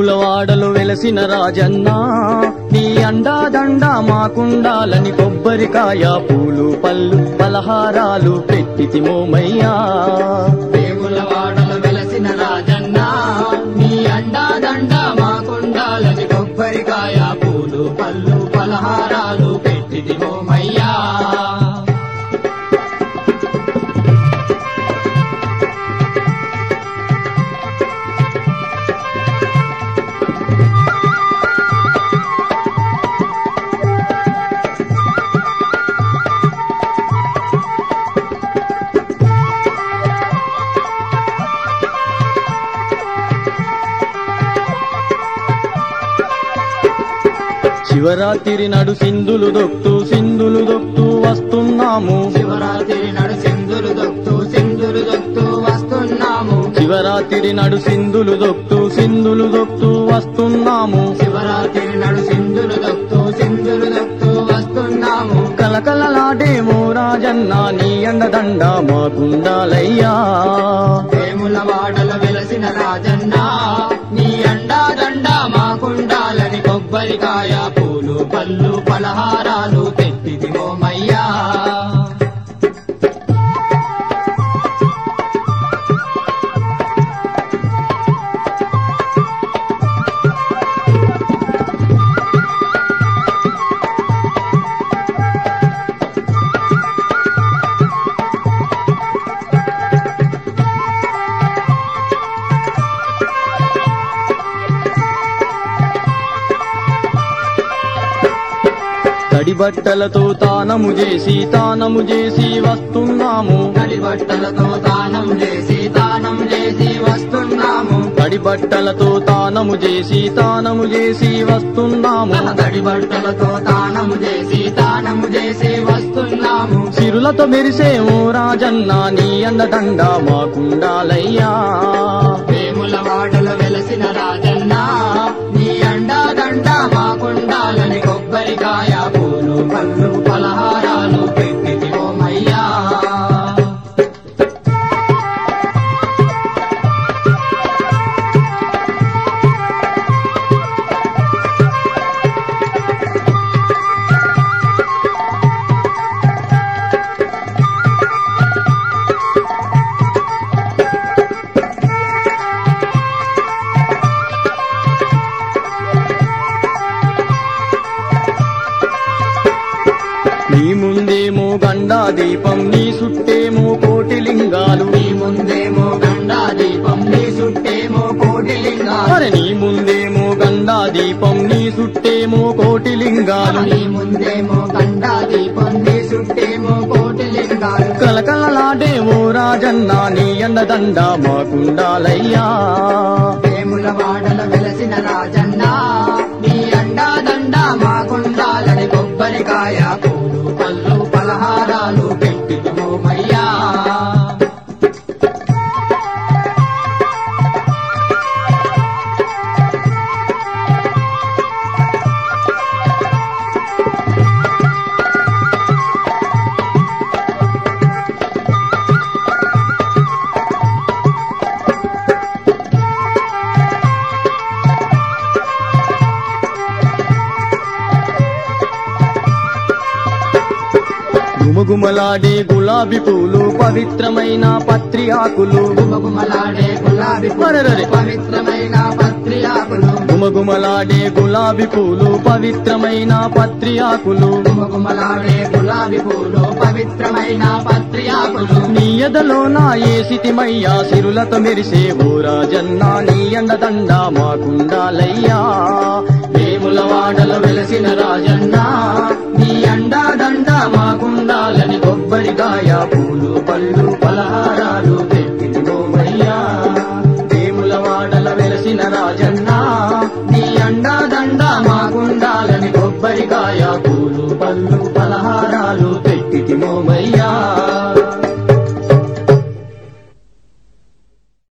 వేములవాడలు వెలసిన రాజన్న నీ అండాదండ మాకుండాలని కొబ్బరికాయ పూలు పళ్ళు పలహారాలు పెట్టితి మోమయ్యా వేములవాడలు వెలసిన రాజన్న నీ అండాదండ మాకుండాలని కొబ్బరికాయ పూలు పళ్ళు పలహారాలు పెట్టిది మోమయ్యా శివరాత్రి నడు సింధులు దొక్తూ సింధులు దొక్తూ వస్తున్నాము శివరాత్రి నడు సింధులు దొక్తూ సింధులు దొక్తూ వస్తున్నాము శివరాత్రి నడు సింధులు దొక్తూ సింధులు దొక్తూ వస్తున్నాము శివరాత్రి నడు సింధులు దొక్తూ సింధులు దొక్తూ వస్తున్నాము కలకలలాడేమో రాజన్న నీ అండదండ మాకుండాలయ్యా వేములవాడల వెలసిన రాజన్న నీ అండాదండ మాకుండాలని కొబ్బరికాయ పూలు పళ్ళు పలహారాలు తెట్టిది మోమయ్యా తడి బట్టలతో తానము చేసి తానము చేసి వస్తున్నాము తడి బట్టలతో తానం చేసి తానం చేసి వస్తున్నాము తడి బట్టలతో తానము చేసి తానము చేసి వస్తున్నాము తడి బట్టలతో తానము చేసి తానము చేసి వస్తున్నాము సిరులతో మెరిసేమో రాజన్న నీ అండదండ మాకుండాలయ్యా వేములవాడల వెలసిన రాజన్న నీ అండాదండ మాకుండాలని కొబ్బరికాయ పూలు పళ్ళు పలహారాలు పెట్టిది ఓమయ్యా నీ ముందేమో గండా దీపం నీ సుట్టేమో కోటి లింగాలు నీ ముందేమో గండా దీపం నీ చుట్టేమో కోటి లింగాలు మరి నీ ముందేమో గండా దీపం నీ సుట్టేమో కోటి లింగాలు నీ ముందేమో గండా దీపం నీ చుట్టేమో కోటి లింగాలు కలకలలాడేమో రాజన్న నీ అండదండ మాకుండాలయ్యా వేములవాడల వెలసిన రాజన్న నీ అండాదండ మాకుండాలని కొబ్బరికాయ పూలు పళ్ళు పలహారాలు పెట్టిది ఓమయ్యా గుమగుమలాడే గులాబీ పూలు పవిత్రమైన పత్రి ఆకులు గుమగుమలాడే గులాబీ అరెరెరె. పవిత్రమైన పత్రి ఆకులు గుమగుమలాడే గులాబీ పూలు పవిత్రమైన పత్రి ఆకులు గుమగుమలాడే గులాబీ పూలు పవిత్రమైన పత్రి ఆకులు నీ ఎదలో నా ఏసితిమయ్యా సిరులతో మెరిసే ఓ రాజన్న నీ అండదండ మాకుండాలయ్యా వేములవాడల వెలసిన రాజన్న నీ అండాదండ మాకుండాలని కొబ్బరికాయ పూలు పళ్ళు పలహారాలు పెట్టింది గోమయ్యా వేములవాడల వెలసిన రాజన్న నీ అండాదండ మాకుండాలని కొబ్బరికాయ పూలు పళ్ళు పలహారాలు పెట్టితి మోమయ్యా